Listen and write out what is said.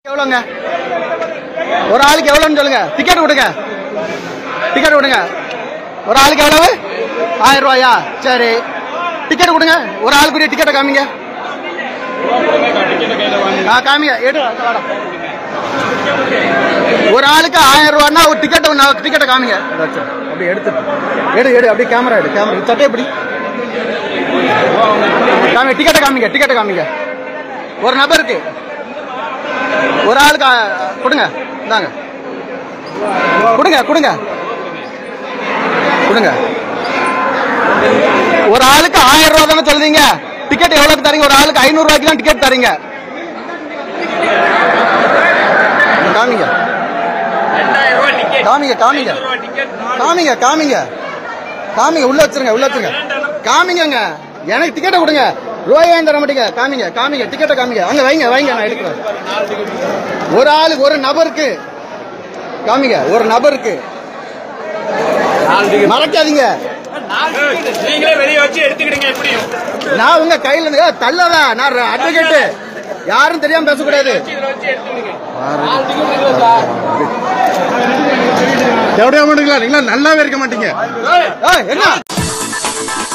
எவ்வளோங்க ஒரு ஆளுக்கு எவ்வளோன்னு சொல்லுங்க டிக்கெட் கொடுங்க டிக்கெட் கொடுங்க ஒரு ஆளுக்கு எவ்வளவு ஆயிரம் ரூபாயா சரி டிக்கெட் கொடுங்க ஒரு ஆளுக்குரிய டிக்கெட்டை காமிங்க ஆ காமிங்க எடு வாடா. ஒரு ஆளுக்கு ஆயிரம் ரூபான்னா ஒரு டிக்கெட் டிக்கெட்டை காமிங்க அப்படி எடுத்து எடு எடு அப்படியே கேமரா எடு கேமரா சட்டை எப்படி காமிங்க டிக்கெட்டை காமிங்க டிக்கெட்டை காமிங்க ஒரு நபருக்கு ஒரு ஆளுக்கு ஆ, கொடுங்க இந்தாங்க கொடுங்க கொடுங்க கொடுங்க ஒரு ஆளுக்கு ஆயிரம் ரூபா தானே சொல்றீங்க டிக்கெட் எவ்வளவுக்கு தரீங்க ஒரு ஆளுக்கு ஐநூறு ரூபாய்க்கு தான் டிக்கெட் தரீங்க காமிங்க காமிங்க காமிங்க காமிங்க காமிங்க காமிங்க உள்ள வச்சிருங்க உள்ள வச்சிருங்க காமிங்கங்க எனக்கு டிக்கெட்டை கொடுங்க ரூபாயும் தர மாட்டீங்க காமிங்க காமிங்க டிக்கெட்டை காமிங்க அங்க வைங்க வைங்க நான் எடுக்கிறேன் ஒரு ஆளுக்கு ஒரு நபருக்கு காமிங்க ஒரு நபருக்கு மறக்காதீங்க நீங்களே வெளியே வச்சு எடுத்துக்கிடுங்க எப்படியும் நான் உங்க கையில இருந்து- ஏய், தள்ளதா நான் அட்வொகேட் யாரும் தெரியாம பேசக்கூடாது இதுல வச்சு எடுத்துக்கிடுங்க எப்படியா பண்ணுங்களா நீங்களா நல்லாவே இருக்க மாட்டீங்க ஏய், என்ன